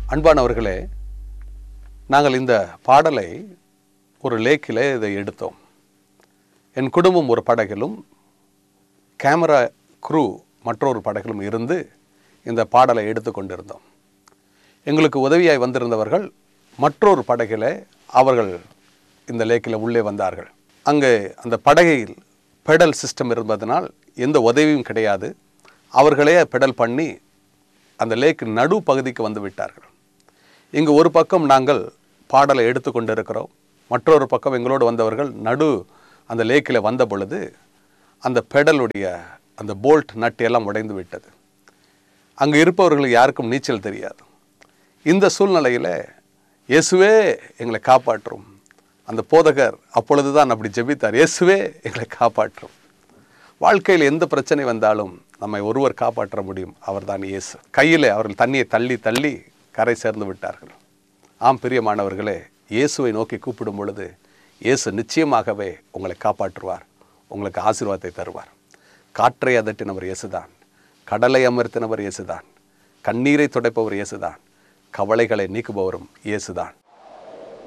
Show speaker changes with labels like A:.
A: அன்பானவர்களே நாங்கள் இந்த பாடலை ஒரு லேக்கில் இதை எடுத்தோம் என் குடும்பம் ஒரு படகிலும் கேமரா க்ரூ மற்றொரு படகிலும் இருந்து இந்த பாடலை எடுத்து கொண்டிருந்தோம் எங்களுக்கு உதவியாய் வந்திருந்தவர்கள் மற்றொரு படகில் அவர்கள் இந்த லேக்கில் உள்ளே வந்தார்கள் அங்கே அந்த படகையில் பெடல் சிஸ்டம் இருப்பதனால் எந்த உதவியும் கிடையாது அவர்களே பெடல் பண்ணி அந்த லேக் நடு பகுதிக்கு வந்து விட்டார்கள் இங்கு ஒரு பக்கம் நாங்கள் பாடலை எடுத்து கொண்டிருக்கிறோம் மற்றொரு பக்கம் எங்களோடு வந்தவர்கள் நடு அந்த லேக்கில் வந்த பொழுது அந்த பெடலுடைய அந்த போல்ட் நட்டு எல்லாம் உடைந்து விட்டது அங்கு இருப்பவர்களுக்கு யாருக்கும் நீச்சல் தெரியாது இந்த சூழ்நிலையில் இயேசுவே எங்களை காப்பாற்றும் அந்த போதகர் அப்பொழுது தான் அப்படி ஜெபித்தார் இயேசுவே எங்களை காப்பாற்றும் வாழ்க்கையில் எந்த பிரச்சனை வந்தாலும் நம்மை ஒருவர் காப்பாற்ற முடியும் அவர்தான் இயேசு கையில் அவர்கள் தண்ணியை தள்ளி தள்ளி கரை சேர்ந்து விட்டார்கள் ஆம் பிரியமானவர்களே இயேசுவை நோக்கி கூப்பிடும் பொழுது இயேசு நிச்சயமாகவே உங்களை காப்பாற்றுவார் உங்களுக்கு ஆசீர்வாதத்தை தருவார் காற்றை அதட்டினவர் இயேசுதான் கடலை அமர்த்தினவர் இயேசுதான் கண்ணீரை துடைப்பவர் இயேசுதான் கவலைகளை நீக்குபவரும் இயேசுதான்